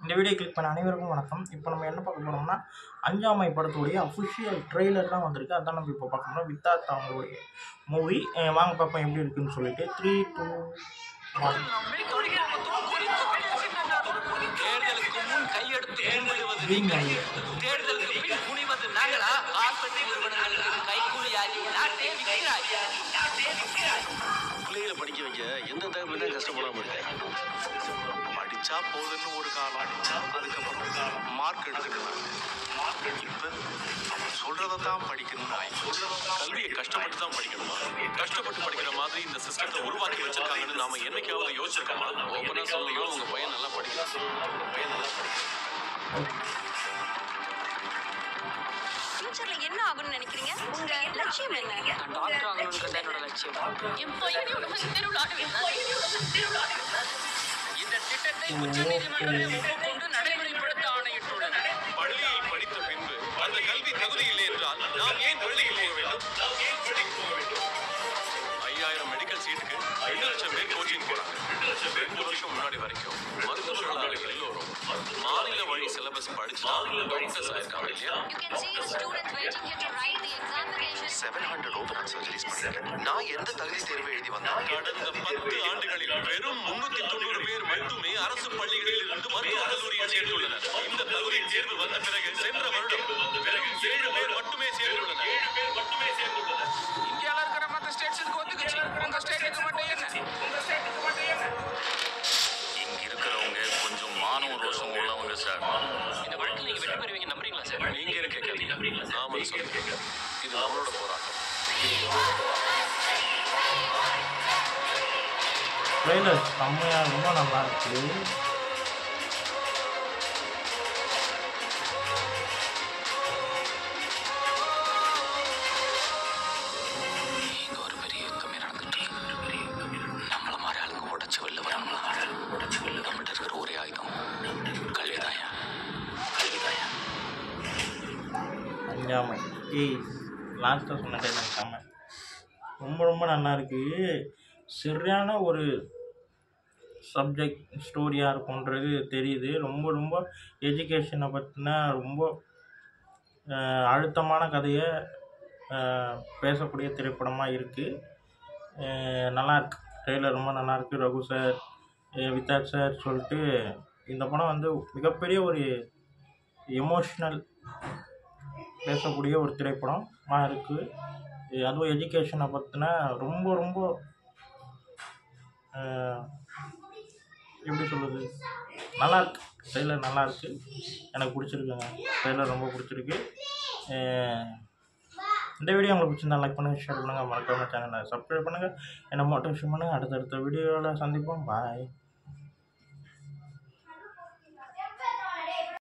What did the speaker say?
இந்த video click பண்ண அனைவருக்கும் வணக்கம் இப்போ நம்ம என்ன பார்க்க போகிறோம்னா அஞ்சாமை படத்துடைய அஃபிஷியல் ட்ரெய்லர் தான் வந்திருக்கு அதான் நம்ம இப்போ பார்க்க போகிறோம் வித்தார்த் அவங்களுடைய மூவி வாங்க பார்ப்போம் எப்படி இருக்குன்னு சொல்லிட்டு த்ரீ டூ ஒன் தேர்தலுக்கு முன் கையெடுத்து கும்பிடுவது Green நீங்கள் light. தேர்தலுக்கு பின் குனிவது நாங்களா ஆஸ்பத்திரி நிறுவனங்களுக்கு கைக்கூலியாகி நாட்டே விற்கிறாய் பிள்ளைகளை படிக்க வைக்க எந்த தகவலும் தான் கஷ்டப்படாம இருக்கேன் படிச்சா போதுன்னு ஒரு காலம் அடிச்சா அதுக்கப்புறம் மார்க் எடுத்துக்கலாம் இப்ப சொல்றதை தான் படிக்கணும்னு ஆயிடுச்சு கல்வியை கஷ்டப்பட்டு தான் படிக்கணுமா கஷ்டப்பட்டு படிக்கிற மாதிரி இந்த சிஸ்டத்தை உருவாக்கி வச்சிருக்காங்கன்னு நாம என்னைக்காவது யோசிச்சிருக்கோமா ஓப்பனா சொல்லணும் உங்க பையன் நல்லா படிக்கிறான் உங்க பையன் நல்லா படிக்கிறான் ஃபியூச்சர்ல என்ன ஆகணும்னு நினைக்கிறீங்க உங்க லட்சியம் என்ன டாக்டர் ஆகணுன்றது என்னோட லட்சியம் என் பையனோட இந்த திட்டத்தை உச்ச நீதிமன்றமே ஒப்புக்கொண்டு நடைமுறைப்படுத்த ஆணையிட்டுள்ளது பள்ளியை படித்த பின்பு அந்த கல்வி தகுதி இல்லை என்றால் நாம் ஏன் பள்ளிக்கு போக வேண்டும் நாம் ஏன் பள்ளிக்கு போக வேண்டும் ஐயாயிரம் மெடிக்கல் சீட்டுக்கு ரெண்டு லட்சம் பேர் கோச்சிங் போறாங்க ரெண்டு வருஷம் முன்னாடி வரைக்கும் மருத்துவர்களாக எல்லோரும் மாநில வழி சிலபஸ் படிச்சு டாக்டர்ஸ் ஆயிருக்காங்க இல்லையா You can see students waiting here to write the examination. Seven hundred open heart surgeries பண்ணிருக்கேன் நான் எந்த தகுதி தேர்வு எழுதி வந்தேன் கடந்த பத்து ஆண்டுகளில் வெறும் முன்னூத்தி தொண்ணூறு பேர் மட்டுமே அரசு பள்ளிகளில் இருந்து மருத்துவக் கல்லூரியில் சேர்ந்துள்ளனர் இந்த தகுதி தேர்வு வந்த பிறகு சென்ற வருடம் வெறும் ஏழு பேர் மட்டுமே சேர்ந்துள்ளனர் ஏழு பேர் மட்டுமே சேர்ந்துள்ளனர் இந்தியால இருக்கிற மற்ற ஸ்டேட்ஸுக்கு ஒத்துக்குச்சு உங்க ஸ்டேட்டுக்கு மட்டும் என்ன உங்க ஸ்டேட்டுக்கு மட்டும் என்ன இங்க இருக்கிறவங்க கொஞ்சம் மானவ ரோஷம் உள்ளவங்க சார் இந்த வழக்கில் நீங்க வெற்றி பெறுவீங்க நம்புறீங்களா சார் நீங்க இருக்க கேள்வி நாம சொல்லுங்க இது நம்மளோட போராட்டம் ட்ரெய்லர் செம்மையாக ரொம்ப நல்லா இருக்கு இங்க ஒரு பெரிய யுத்தமே நடந்துட்டு இருக்கு நம்மள மாதிரி ஆளுங்க உடச்சு வெளில வரணும்னா உடச்சு வெளில நம்மகிட்ட இருக்கிற ஒரே ஆயுதம் கல்விதாயா கல்விதாயா அஞ்சாமை ஏய் லாஸ்ட்டாக சொன்ன டைலாக் செம்ம ரொம்ப ரொம்ப நல்லா இருக்கு சரியான ஒரு சப்ஜெக்ட் ஸ்டோரியாக இருக்கும்ன்றது தெரியுது ரொம்ப ரொம்ப எஜுகேஷனை பற்றின ரொம்ப அஹ், அழுத்தமான கதையை அஹ், பேசக்கூடிய திரைப்படமாக இருக்குது நல்லா இருக்கு ட்ரெய்லர் ரொம்ப நல்லா இருக்கு ரகு சார் வித்தாத் சார் சொல்லிட்டு இந்த படம் வந்து மிகப்பெரிய ஒரு எமோஷ்னல் பேசக்கூடிய ஒரு திரைப்படமாக இருக்குது அதுவும் எஜுகேஷனை பற்றின ரொம்ப ரொம்ப அஹ், எப்படி சொல்லுது நல்லா இருக்கு ட்ரெய்லர் நல்லா இருக்கு எனக்கு பிடிச்சிருக்குங்க ட்ரெய்லர் ரொம்ப பிடிச்சிருக்கு அஹ், இந்த வீடியோ உங்களுக்கு பிடிச்சிருந்தா லைக் பண்ணுங்கள் ஷேர் பண்ணுங்கள் மறக்காம சேனலை சப்ஸ்கிரைப் பண்ணுங்கள் என்ன மோட்டிவேஷன் பண்ணுங்கள் அடுத்தடுத்த வீடியோவில் சந்திப்போம் பாய்